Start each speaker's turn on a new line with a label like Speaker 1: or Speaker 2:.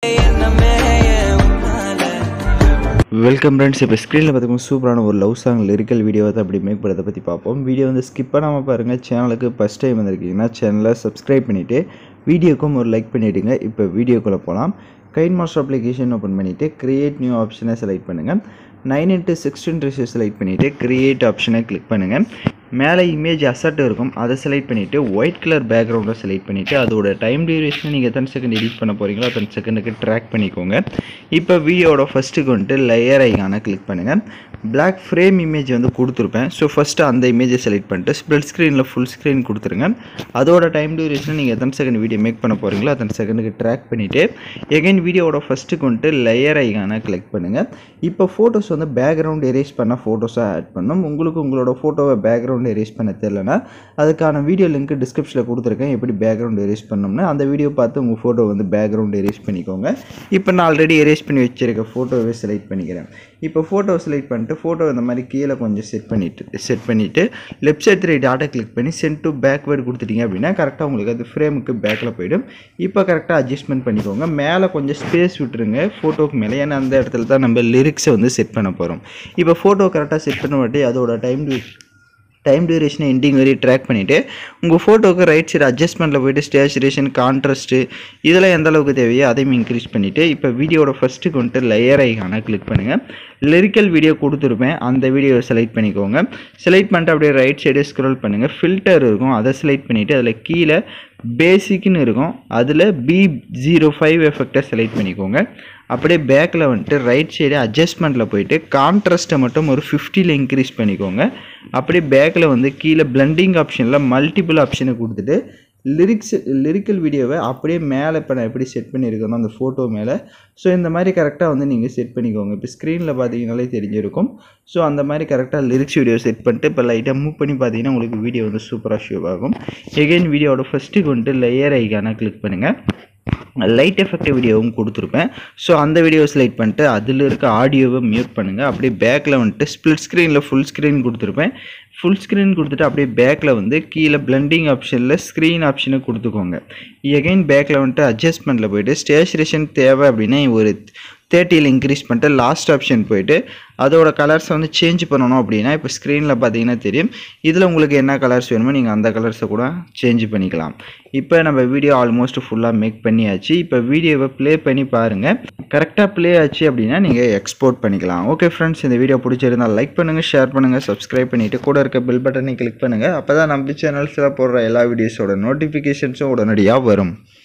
Speaker 1: welcome friends இப்போ ஸ்க்ரீனில் பார்த்துக்கோங்க சூப்பரான ஒரு லவ் சாங் லிரிக்கல் வீடியோ தான் அப்படி மேக் பண்ணுறதை பற்றி பார்ப்போம் வீடியோ வந்து ஸ்கிப் பண்ணாமல் பாருங்கள் சேனலுக்கு ஃபஸ்ட் டைம் வந்திருக்கீங்கன்னா சேனலை சப்ஸ்கிரைப் பண்ணிவிட்டு வீடியோக்கும் ஒரு லைக் பண்ணிவிடுங்க இப்போ வீடியோக்குள்ளே போகலாம் கைன் மாஸ்டர் அப்ளிகேஷன் ஓப்பன் பண்ணிவிட்டு க்ரியேட் நியூ ஆப்ஷனை செலக்ட் பண்ணுங்கள் nine into sixteen ratio select பண்ணிவிட்டு க்ரியேட் ஆப்ஷனை கிளிக் பண்ணுங்கள் மேலே இமேஜ் அசட் இருக்கும் அதை செலக்ட் பண்ணிவிட்டு ஒயிட் கலர் பேக்ரவுண்டை செலக்ட் பண்ணிவிட்டு அதோட டைம் டியூரேஷனை நீங்கள் எத்தனை செகண்ட் எடிட் பண்ண போகிறீங்களோ அத்தனை செகண்டுக்கு ட்ராக் பண்ணிக்கோங்க இப்போ வீடியோட ஃபஸ்ட்டுக்கு வந்துட்டு லேயர் ஐக்கானை கிளிக் பண்ணுங்கள் Black ஃப்ரேம் இமேஜ் வந்து கொடுத்துருப்பேன் ஸோ ஃபஸ்ட்டு அந்த இமேஜை செலக்ட் பண்ணிட்டு ஸ்ப்ரெட் ஸ்க்ரீனில் ஃபுல் ஸ்க்ரீன் கொடுத்துருங்க அதோட டைம் டியூரேஷன் நீங்கள் எத்தனை செகண்ட் வீடியோ மேக் பண்ண போகிறீங்களோ அத்தனை செகண்டுக்கு ட்ராக் பண்ணிவிட்டு எகைன் வீடியோவோட ஃபஸ்ட்டுக்கு வந்துட்டு லேயர் ஐக்கானை கிளிக் பண்ணுங்கள் இப்போ ஃபோட்டோஸ் வந்து பேக்ரவுண்ட் எரேஸ் பண்ண ஃபோட்டோஸாக ஆட் பண்ணும் உங்களுக்கு உங்களோட ஃபோட்டோவை பேக்ரவுண்ட் எரேஸ் பண்ண தெரியலனா அதுக்கான வீடியோ லிங்க் டிஸ்கிரிப்ஷனில் கொடுத்துருக்கேன் எப்படி பேக்ரவுண்ட் எரேஸ் பண்ணோம்னா அந்த வீடியோ பார்த்து உங்கள் ஃபோட்டோ வந்து பேக்ரவுண்ட் எரேஸ் பண்ணிக்கோங்க இப்போ நான் ஆல்ரெடி எரேஸ் பண்ணி வச்சிருக்க ஃபோட்டோவை செலக்ட் பண்ணிக்கிறேன் இப்போ ஃபோட்டோ செலக்ட் பண்ணிட்டு ஃபோட்டோ இந்த மாதிரி கீழே கொஞ்சம் செட் பண்ணிட்டு செட் பண்ணிவிட்டு லெஃப்ட் சைட் த்ரீ டாட்டா கிளிக் பண்ணி சென்ட் டு பேக்வேர்டு கொடுத்துட்டீங்க அப்படின்னா கரெக்டாக உங்களுக்கு அது ஃப்ரேமுக்கு பேக்கில் போயிடும் இப்போ கரெக்டாக அட்ஜஸ்ட்மெண்ட் பண்ணிக்கோங்க மேலே கொஞ்சம் ஸ்பேஸ் விட்டுருங்க ஃபோட்டோக்கு மேலே ஏன்னா அந்த இடத்துல தான் நம்ம லிரிக்ஸை வந்து செட் பண்ண போகிறோம் இப்போ ஃபோட்டோ கரெக்டாக செட் பண்ண வாட்டி அதோட டைம் டைம் டியூரேஷனை எண்டிங் வரையும் ட்ராக் பண்ணிவிட்டு உங்கள் ஃபோட்டோக்கு ரைட் சைடு அட்ஜஸ்ட்மெண்ட்டில் போயிட்டு ஸ்டேச்சுரேஷன் கான்ட்ராஸ்ட்டு இதெல்லாம் எந்த அளவுக்கு தேவையோ அதையும் இன்க்ரீஸ் பண்ணிவிட்டு இப்போ வீடியோட ஃபஸ்ட்டுக்கு வந்துட்டு லேயர் ஐக்கான கிளிக் பண்ணுங்கள் லிரிக்கல் வீடியோ கொடுத்துருப்பேன் அந்த வீடியோவை செலக்ட் பண்ணிக்கோங்க செலக்ட் பண்ணிட்டு அப்படியே ரைட் சைடு ஸ்க்ரோல் பண்ணுங்கள் ஃபில்டர் இருக்கும் அதை செலக்ட் பண்ணிவிட்டு அதில் கீழே பேசிக்னு இருக்கும் அதில் பி ஜீரோ ஃபைவ் எஃபெக்டை செலக்ட் பண்ணிக்கோங்க அப்படியே பேக்கில் வந்துட்டு ரைட் சைடு அட்ஜஸ்ட்மெண்ட்டில் போயிட்டு கான்ட்ராஸ்ட்டை மட்டும் ஒரு ஃபிஃப்டியில் இன்க்ரீஸ் பண்ணிக்கோங்க அப்படியே பேக்கில் வந்து கீழே பிளண்டிங் ஆப்ஷனில் மல்டிபிள் ஆப்ஷனை கொடுத்துட்டு லிரிக்ஸ் லிரிக்கல் வீடியோவை அப்படியே மேலே இப்போ நான் எப்படி செட் பண்ணியிருக்கேனோ அந்த ஃபோட்டோ மேலே ஸோ இந்த மாதிரி கரெக்டாக வந்து நீங்கள் செட் பண்ணிக்கோங்க இப்போ ஸ்க்ரீனில் பார்த்தீங்கனாலே தெரிஞ்சிருக்கும் ஸோ அந்த மாதிரி கரெக்டாக லிரிக்ஸ் வீடியோ செட் பண்ணிட்டு இப்போ லைட்டாக மூவ் பண்ணி பார்த்தீங்கன்னா உங்களுக்கு வீடியோ வந்து சூப்பராக ஷூ ஆகும் எகெயின் வீடியோட ஃபஸ்ட்டுக்கு வந்துட்டு லேயர் ஐக்கான கிளிக் பண்ணுங்கள் லைட் எஃபெக்ட் வீடியோவும் கொடுத்துருப்பேன் ஸோ அந்த வீடியோ செலக்ட் பண்ணிட்டு அதில் இருக்க ஆடியோவை மியூட் பண்ணுங்கள் அப்படியே பேக்கில் வந்துட்டு ஸ்ப்ளிட் ஸ்க்ரீனில் ஃபுல் ஸ்க்ரீன் கொடுத்துருப்பேன் ஃபுல் ஸ்க்ரீன் கொடுத்துட்டு அப்படியே பேக்கில் வந்து கீழே பிளண்டிங் ஆப்ஷனில் ஸ்க்ரீன் ஆப்ஷனை கொடுத்துக்கோங்க எகைன் பேக்கில் வந்துட்டு அட்ஜஸ்ட்மெண்ட்டில் போயிட்டு ஸ்டேச்சுரேஷன் தேவை அப்படின்னா ஒரு தேர்ட்டியில் இன்க்ரீஸ் பண்ணிட்டு லாஸ்ட் ஆப்ஷன் போயிட்டு அதோட கலர்ஸை வந்து சேஞ்ச் பண்ணணும் அப்படின்னா இப்போ ஸ்க்ரீனில் பார்த்தீங்கன்னா தெரியும் இதில் உங்களுக்கு என்ன கலர்ஸ் வேணுமோ நீங்கள் அந்த கலர்ஸை கூட சேஞ்ச் பண்ணிக்கலாம் இப்போ நம்ம வீடியோ ஆல்மோஸ்ட் ஃபுல்லாக மேக் பண்ணியாச்சு இப்போ வீடியோவை ப்ளே பண்ணி பாருங்கள் கரெக்டாக ப்ளே ஆச்சு அப்படின்னா நீங்கள் எக்ஸ்போர்ட் பண்ணிக்கலாம் ஓகே ஃப்ரெண்ட்ஸ் இந்த வீடியோ பிடிச்சிருந்தால் லைக் பண்ணுங்கள் ஷேர் பண்ணுங்கள் சப்ஸ்கிரைப் பண்ணிவிட்டு கூட இருக்க பெல் பட்டனை கிளிக் பண்ணுங்கள் அப்போ தான் நம்ம சேனல்ஸில் போடுற எல்லா வீடியோஸோட நோட்டிஃபிகேஷன்ஸும் உடனடியாக வரும்